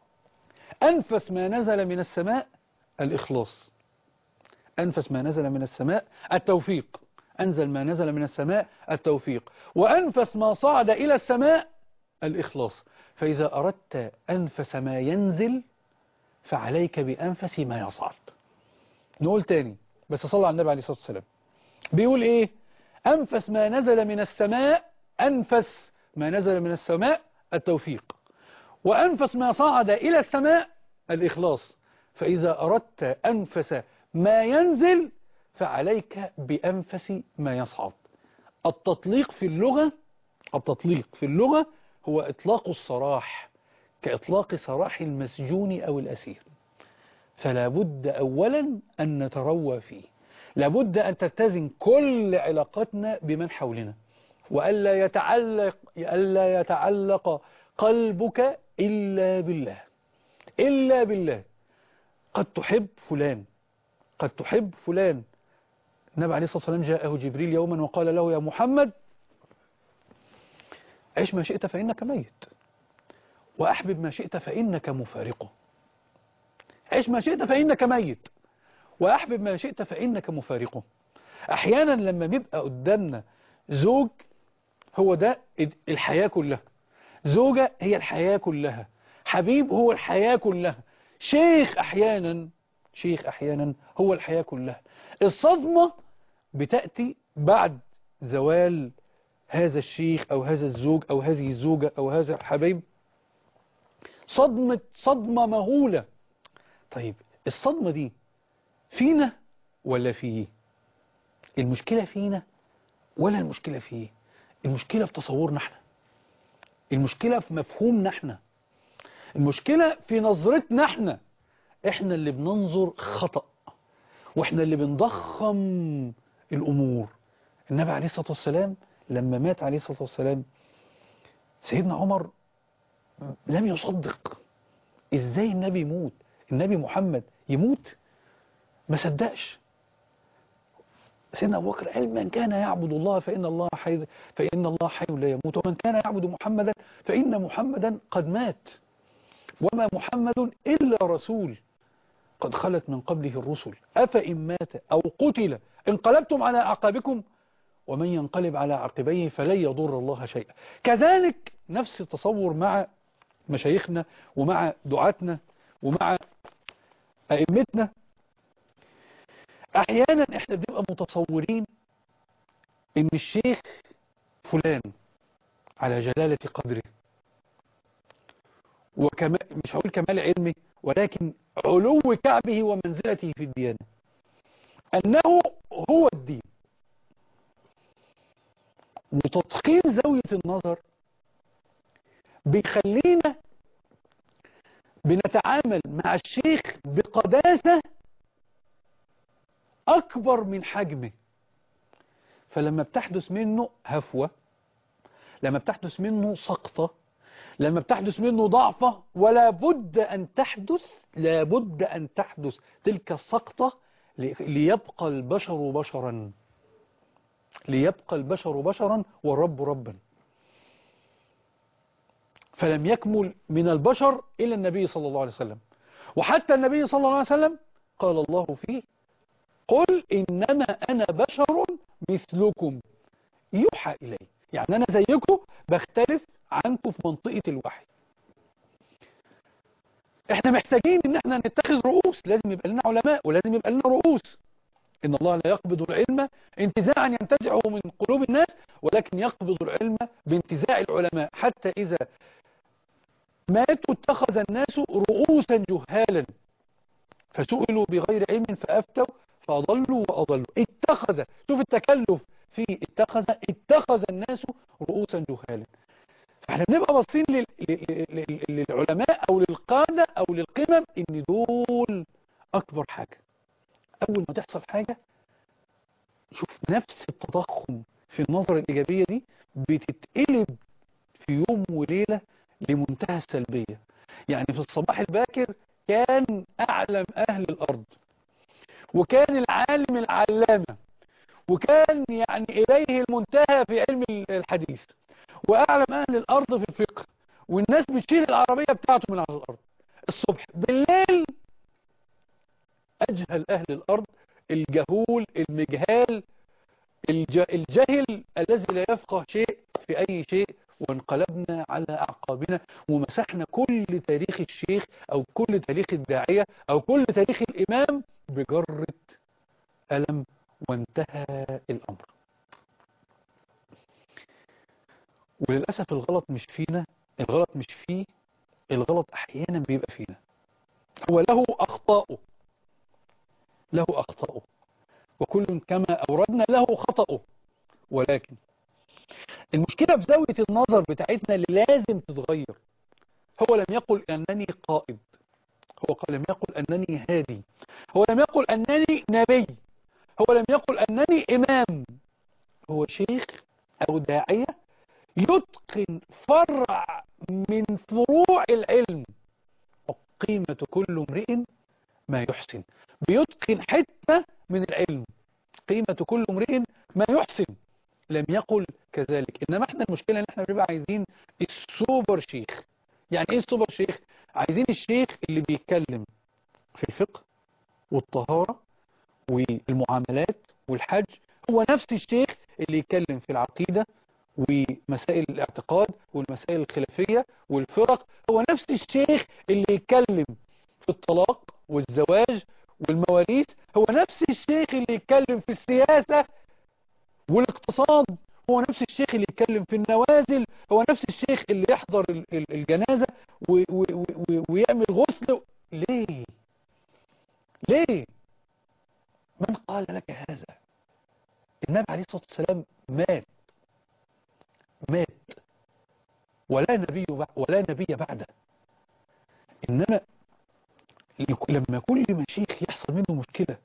انفس ما نزل من السماء الاخلاص أنفس ما نزل من السماء التوفيق أنزل ما نزل من السماء التوفيق وأنفس ما صعد إلى السماء الإخلاص فإذا أردت أنفس ما ينزل فعليك بأنفس ما يصعد نقول تاني بس صلى على النبي عليه الصلاة والسلام بيقول إيه أنفس ما نزل من السماء أنفس ما نزل من السماء التوفيق وأنفس ما صعد إلى السماء الإخلاص فإذا أردت أنفس ما ينزل فعليك بأنفس ما يصعد التطليق في اللغة التطليق في اللغة هو إطلاق السراح كإطلاق سراح المسجون أو الأسير فلا بد أولا أن نتروى فيه لابد أن تتزن كل علاقتنا بمن حولنا وألا يتعلق, ألا يتعلق قلبك إلا بالله إلا بالله قد تحب فلان قد تحب فلان النبي عليه الصلاة والسلام جاءه جبريل يوما وقال له يا محمد عش ما شئت فإنك ميت وأحبب ما شئت فإنك مفارقه عش ما شئت فإنك ميت وأحبب ما شئت فإنك مفارقه أحيانا لما بيبقى قدامنا زوج هو ده الحياة كلها زوجة هي الحياة كلها حبيب هو الحياة كلها شيخ أحيانا شيخ أحيانا هو الحياة كلها الصدمة بتأتي بعد زوال هذا الشيخ أو هذا الزوج أو هذه الزوجة أو هذا الحبيب صدمة صدمة مهولة طيب الصدمة دي فينا ولا فيه المشكلة فينا ولا المشكلة فيه المشكلة في تصورنا احنا المشكلة في مفهومنا احنا المشكلة في نظرتنا احنا احنا اللي بننظر خطأ واحنا اللي بنضخم الأمور النبي عليه الصلاة والسلام لما مات عليه الصلاة والسلام سيدنا عمر لم يصدق ازاي النبي يموت النبي محمد يموت ما صدقش سيدنا أبو بكر قال من كان يعبد الله فإن الله حي فإن الله حي لا يموت ومن كان يعبد محمدا فإن محمدا قد مات وما محمد إلا رسول قد خلت من قبله الرسل أفإن مات أو قتل انقلبتم على أعقابكم ومن ينقلب على عقبيه فلن يضر الله شيئا كذلك نفس التصور مع مشايخنا ومع دعاتنا ومع أئمتنا أحيانا احنا بنبقى متصورين ان الشيخ فلان على جلالة قدره وكما مش هقول كمال علمه ولكن علو كعبه ومنزلته في الديانة أنه هو الدين وتضخيم زاوية النظر بيخلينا بنتعامل مع الشيخ بقداسة أكبر من حجمه فلما بتحدث منه هفوة لما بتحدث منه سقطة لما بتحدث منه ضعفة ولا بد أن تحدث لا بد أن تحدث تلك السقطة ليبقى البشر بشرا ليبقى البشر بشرا والرب ربا فلم يكمل من البشر إلا النبي صلى الله عليه وسلم وحتى النبي صلى الله عليه وسلم قال الله فيه قل إنما أنا بشر مثلكم يوحى إلي يعني أنا زيكم بختلف عنكم في منطقة الوحي احنا محتاجين ان احنا نتخذ رؤوس لازم يبقى لنا علماء ولازم يبقى لنا رؤوس ان الله لا يقبض العلم انتزاعا ينتزعه من قلوب الناس ولكن يقبض العلم بانتزاع العلماء حتى اذا ماتوا اتخذ الناس رؤوسا جهالا فسئلوا بغير علم فافتوا فاضلوا واضلوا اتخذ شوف التكلف في اتخذ اتخذ الناس رؤوسا جهالا فاحنا بنبقى باصين لل- لل- لل- للعلماء او للقاده او للقمم ان دول اكبر حاجه اول ما تحصل حاجه شوف نفس التضخم في النظرة الإيجابية دي بتتقلب في يوم وليلة لمنتهى السلبية يعني في الصباح الباكر كان أعلم أهل الأرض وكان العالم العلامة وكان يعني إليه المنتهى في علم الحديث وأعلم أهل الأرض في الفقه والناس بتشيل العربية بتاعته من على الأرض الصبح بالليل أجهل أهل الأرض الجهول المجهال الج- الجهل الذي لا يفقه شيء في أي شيء وانقلبنا على أعقابنا ومسحنا كل تاريخ الشيخ أو كل تاريخ الداعية أو كل تاريخ الإمام بجرة ألم وانتهى الأمر وللأسف الغلط مش فينا الغلط مش فيه الغلط أحيانا بيبقى فينا هو له أخطاؤه له أخطاؤه وكل كما أوردنا له خطأه ولكن المشكلة في زاوية النظر بتاعتنا اللي لازم تتغير هو لم يقل أنني قائد هو قال- لم يقل أنني هادي هو لم يقل أنني نبي هو لم يقل أنني إمام هو شيخ أو داعية يتقن فرع من فروع العلم وقيمة كل امرئ ما يحسن بيتقن حتة من العلم قيمة كل امرئ ما يحسن لم يقل كذلك انما احنا المشكلة ان احنا بنبقى عايزين السوبر شيخ يعني ايه السوبر شيخ عايزين الشيخ اللي بيتكلم في الفقه والطهارة والمعاملات والحج هو نفس الشيخ اللي يتكلم في العقيدة ومسائل الاعتقاد والمسائل الخلافية والفرق هو نفس الشيخ اللي يتكلم في الطلاق والزواج والمواريث هو نفس الشيخ اللي يتكلم في السياسة والاقتصاد هو نفس الشيخ اللي يتكلم في النوازل هو نفس الشيخ اللي يحضر ال- ال- الجنازة و- و- و- ويعمل غسل ليه ليه من قال لك هذا النبي عليه الصلاة والسلام مات مات ولا نبي بع- ولا نبي بعده إنما يك- لما كل مشيخ يحصل منه مشكلة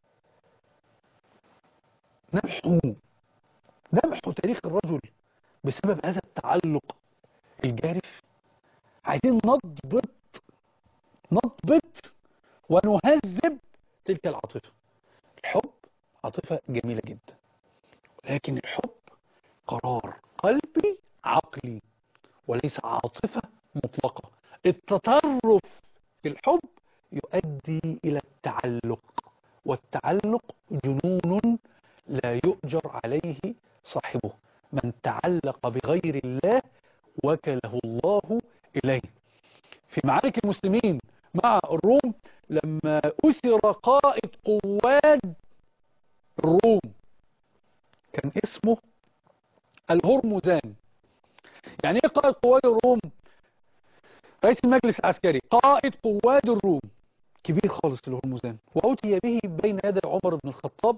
نمحو نمحو تاريخ الرجل بسبب هذا التعلق الجارف عايزين نضبط نضبط ونهذب تلك العاطفة الحب عاطفة جميلة جدا ولكن الحب قرار قلبي عقلي وليس عاطفة مطلقة التطرف في الحب يؤدي إلى التعلق والتعلق جنون لا يؤجر عليه صاحبه من تعلق بغير الله وكله الله إليه في معارك المسلمين مع الروم لما أسر قائد قواد الروم كان اسمه الهرمزان يعني ايه قائد قواد الروم رئيس المجلس العسكري قائد قواد الروم كبير خالص الهرمزان وأتي به بين يدي عمر بن الخطاب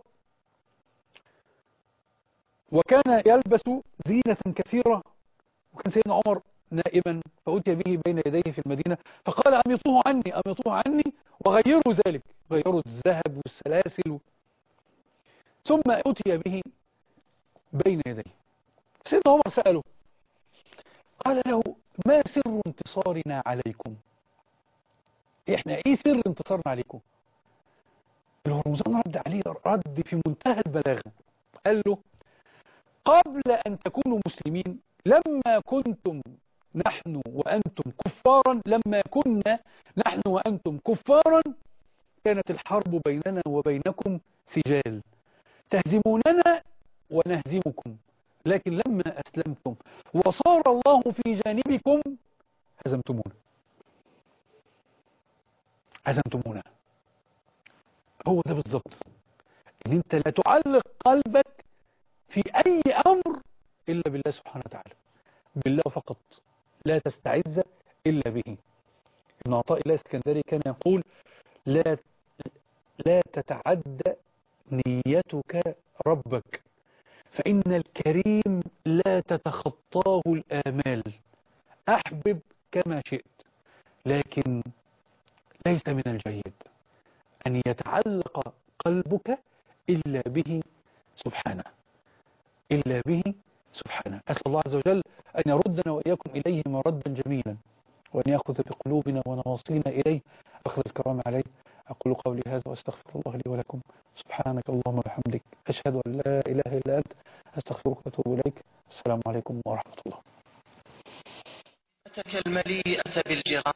وكان يلبس زينة كثيرة وكان سيدنا عمر نائما فأتي به بين يديه في المدينة فقال أميطوه عني أميطوه عني وغيروا ذلك غيروا الذهب والسلاسل ثم أتي به بين يديه سيدنا عمر سأله قال له ما سر انتصارنا عليكم احنا ايه سر انتصارنا عليكم الهرمزان رد عليه رد في منتهى البلاغة قال له قبل أن تكونوا مسلمين لما كنتم نحن وأنتم كفارا لما كنا نحن وأنتم كفارا كانت الحرب بيننا وبينكم سجال تهزموننا ونهزمكم لكن لما أسلمتم وصار الله في جانبكم هزمتمونا هزمتمونا هو ده بالظبط ان انت لا تعلق قلبك في اي امر الا بالله سبحانه وتعالى بالله فقط لا تستعز الا به ابن عطاء الله الاسكندري كان يقول لا لا تتعدى نيتك ربك فإن الكريم لا تتخطاه الآمال أحبب كما شئت لكن ليس من الجيد أن يتعلق قلبك إلا به سبحانه إلا به سبحانه أسأل الله عز وجل أن يردنا وإياكم إليه مردا جميلا وأن يأخذ بقلوبنا ونواصينا إليه أخذ الكرام عليه أقول قولي هذا وأستغفر الله لي ولكم سبحانك اللهم وبحمدك أشهد أن لا إله إلا أنت أستغفرك وأتوب إليك السلام عليكم ورحمة الله المليئة بالجيران